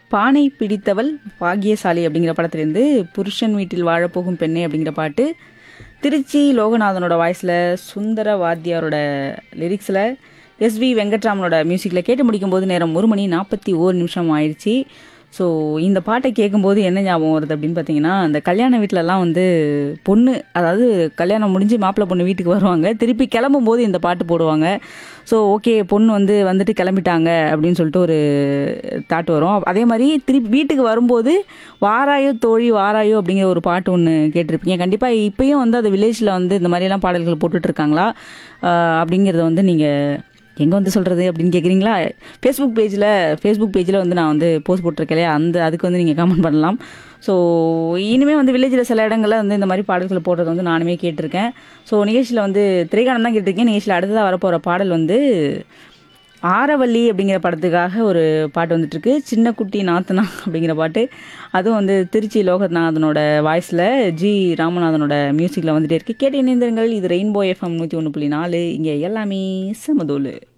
பானை பிடித்தவள் பாக்கியசாலி அப்படிங்கிற படத்துலேருந்து புருஷன் வீட்டில் வாழப்போகும் பெண்ணே அப்படிங்கிற பாட்டு திருச்சி லோகநாதனோட வாய்ஸில் சுந்தர வாத்தியாரோட லிரிக்ஸில் எஸ்வி வெங்கட்ராமனோட மியூசிக்கில் கேட்டு முடிக்கும்போது நேரம் ஒரு மணி நாற்பத்தி ஓரு நிமிஷம் ஆயிடுச்சு ஸோ இந்த பாட்டை கேட்கும்போது என்ன ஞாபகம் வருது அப்படின்னு பார்த்தீங்கன்னா அந்த கல்யாண வீட்டிலலாம் வந்து பொண்ணு அதாவது கல்யாணம் முடிஞ்சு மாப்பிள்ளை பொண்ணு வீட்டுக்கு வருவாங்க திருப்பி கிளம்பும் போது இந்த பாட்டு போடுவாங்க ஸோ ஓகே பொண்ணு வந்து வந்துட்டு கிளம்பிட்டாங்க அப்படின்னு சொல்லிட்டு ஒரு தாட் வரும் அதே மாதிரி திருப்பி வீட்டுக்கு வரும்போது வாராயோ தோழி வாராயோ அப்படிங்கிற ஒரு பாட்டு ஒன்று கேட்டிருப்பீங்க கண்டிப்பாக இப்பயும் வந்து அது வில்லேஜில் வந்து இந்த மாதிரிலாம் பாடல்கள் போட்டுட்டு இருக்காங்களா ஆஹ் அப்படிங்கிறத வந்து நீங்கள் எங்கே வந்து சொல்கிறது அப்படின்னு கேட்குறீங்களா ஃபேஸ்புக் பேஜில் ஃபேஸ்புக் பேஜில் வந்து நான் வந்து போஸ்ட் போட்டிருக்கேன் இல்லையா அந்த அதுக்கு வந்து நீங்கள் கமெண்ட் பண்ணலாம் ஸோ இனிமேல் வந்து வில்லேஜில் சில இடங்களில் வந்து இந்த மாதிரி பாடல்கள் போடுறது வந்து நானுமே கேட்டிருக்கேன் ஸோ நிகழ்ச்சியில் வந்து திரைக்கானம் தான் கேட்டிருக்கேன் நிகழ்ச்சியில் அடுத்ததாக வரப்போகிற பாடல் வந்து ஆரவல்லி அப்படிங்கிற படத்துக்காக ஒரு பாட்டு வந்துட்டுருக்கு சின்ன குட்டி நாத்தனா அப்படிங்கிற பாட்டு அதுவும் வந்து திருச்சி லோகநாதனோட வாய்ஸில் ஜி ராமநாதனோட மியூசிக்கில் வந்துட்டே இருக்கு கேட்டு இணைந்திருங்கள் இது ரெயின்போ எஃப்எம் நூற்றி ஒன்று புள்ளி நாலு இங்கே எல்லாமே சமதோலு